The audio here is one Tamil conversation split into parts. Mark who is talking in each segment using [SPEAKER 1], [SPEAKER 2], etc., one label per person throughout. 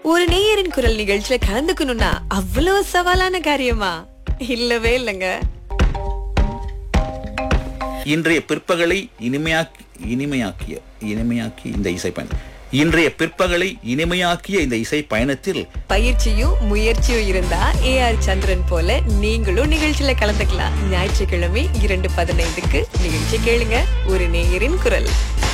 [SPEAKER 1] ஒரு நேயரின் குரல் நிகழ்ச்சியில கலந்துக்கணும்னா அவ்வளவு சவாலான காரியமா இல்லவே இல்லைங்க
[SPEAKER 2] இன்றைய பிற்பகலை இனிமையாக்கி இனிமையாக்கிய இனிமையாக்கி இந்த இசை பயணம் இன்றைய பிற்பகலை இனிமையாக்கிய இந்த இசை பயணத்தில்
[SPEAKER 1] பயிற்சியும் முயற்சியும் இருந்தா ஏஆர் சந்திரன் போல நீங்களும் நிகழ்ச்சியில கலந்துக்கலாம் ஞாயிற்றுக்கிழமை இரண்டு பதினைந்துக்கு நிகழ்ச்சி கேளுங்க ஒரு நேயரின் குரல்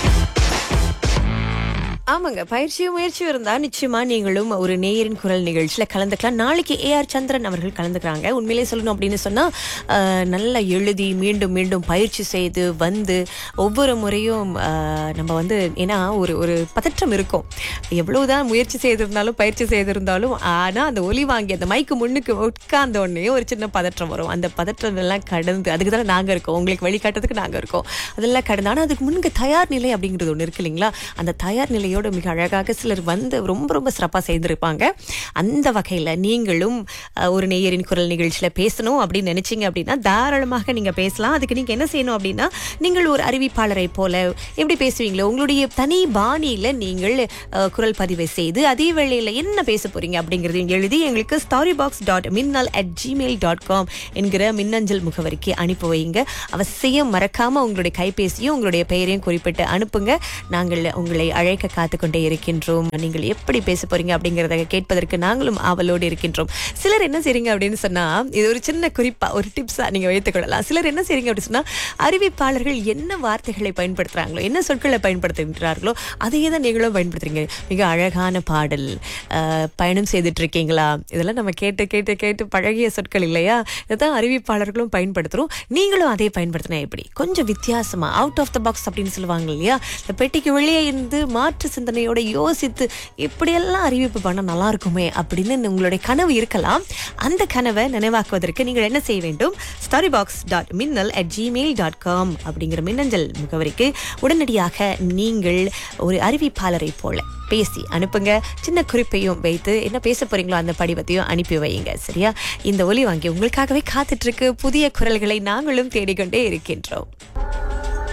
[SPEAKER 1] ஆமாங்க பயிற்சியும் முயற்சியும் இருந்தா நிச்சயமா நீங்களும் ஒரு நேயரின் குரல் நிகழ்ச்சியில கலந்துக்கலாம் நாளைக்கு ஏஆர் சந்திரன் அவர்கள் கலந்துக்கிறாங்க உண்மையிலே சொல்லணும் அப்படின்னு சொன்னா ஆஹ், நல்லா எழுதி மீண்டும் மீண்டும் பயிற்சி செய்து வந்து ஒவ்வொரு முறையும் ஆஹ், நம்ம வந்து ஏன்னா ஒரு ஒரு பதற்றம் இருக்கும் எவ்வளவுதான் முயற்சி செய்திருந்தாலும் பயிற்சி செய்திருந்தாலும் ஆனா அந்த ஒலி வாங்கி அந்த மைக்கு முன்னுக்கு உட்கார்ந்த உடனே ஒரு சின்ன பதற்றம் வரும் அந்த பதற்றம் எல்லாம் கடந்து அதுக்கு தானே நாங்க இருக்கோம் உங்களுக்கு வழிகாட்டுறதுக்கு நாங்க இருக்கோம் அதெல்லாம் கடந்து ஆனா அதுக்கு முன்னுக்கு தயார் நிலை அப்படிங்கிறது ஒண்ணு இருக்கு இல்லைங்களா அந்த தயார் நிலையோட மிக அழகாக சிலர் வந்து ரொம்ப ரொம்ப சிறப்பாக செய்திருப்பாங்க அந்த வகையில் நீங்களும் அஹ், ஒரு நேயரின் குரல் நிகழ்ச்சியில் பேசணும் அப்படின்னு நினைச்சீங்க அப்படின்னா தாராளமாக நீங்கள் பேசலாம் அதுக்கு நீங்கள் என்ன செய்யணும் அப்படின்னா நீங்கள் ஒரு அறிவிப்பாளரை போல எப்படி பேசுவீங்களோ உங்களுடைய தனி பாணியில் நீங்கள் அஹ், குரல் பதிவை செய்து அதே வேளையில் என்ன பேச போறீங்க அப்படிங்கிறதையும் எழுதி எங்களுக்கு ஸ்டாரி பாக்ஸ் டாட் மின்னல் அட் ஜிமெயில் டாட் காம் என்கிற மின்னஞ்சல் முகவரிக்கு அனுப்பி வைங்க அவசியம் மறக்காம உங்களுடைய கைபேசியும் உங்களுடைய பெயரையும் குறிப்பிட்டு அனுப்புங்க நாங்கள் உங்களை அழைக்க காத்துக்கொண்டே இருக்கின்றோம் நீங்கள் எப்படி பேச போறீங்க அப்படிங்கறத கேட்பதற்கு நாங்களும் ஆவலோடு இருக்கின்றோம் சிலர் என்ன செய்றீங்க அப்படின்னு சொன்னா இது ஒரு சின்ன குறிப்பா ஒரு டிப்ஸா நீங்க வைத்துக் கொள்ளலாம் சிலர் என்ன செய்றீங்க அப்படின்னு சொன்னா அறிவிப்பாளர்கள் என்ன வார்த்தைகளை பயன்படுத்துறாங்களோ என்ன சொற்களை பயன்படுத்துகின்றார்களோ அதையே தான் நீங்களும் பயன்படுத்துறீங்க மிக அழகான பாடல் அஹ், பயணம் செய்துட்டு இருக்கீங்களா இதெல்லாம் நம்ம கேட்டு கேட்டு கேட்டு பழகிய சொற்கள் இல்லையா இதான் அறிவிப்பாளர்களும் பயன்படுத்துறோம் நீங்களும் அதே பயன்படுத்தினா எப்படி கொஞ்சம் வித்தியாசமா அவுட் ஆஃப் த பாக்ஸ் அப்படின்னு சொல்லுவாங்க இல்லையா இந்த பெட்டிக்கு வெளியே இருந்து மாற்று சிந்தனையோட யோசித்து இப்படியெல்லாம் அறிவிப்பு பண்ண நல்லா இருக்குமே அப்படின்னு உங்களுடைய கனவு இருக்கலாம் அந்த கனவை நினைவாக்குவதற்கு நீங்கள் என்ன செய்ய வேண்டும் ஸ்டாரி பாக்ஸ் டாட் மின்னல் அட் ஜிமெயில் டாட் காம் அப்படிங்கிற மின்னஞ்சல் முகவரிக்கு உடனடியாக நீங்கள் ஒரு அறிவிப்பாளரை போல பேசி அனுப்புங்க சின்ன குறிப்பையும் வைத்து என்ன பேச போறீங்களோ அந்த படிவத்தையும் அனுப்பி வையுங்க சரியா இந்த ஒலி வாங்கி உங்களுக்காகவே காத்துட்டு இருக்கு புதிய குரல்களை நாங்களும் தேடிக்கொண்டே இருக்கின்றோம்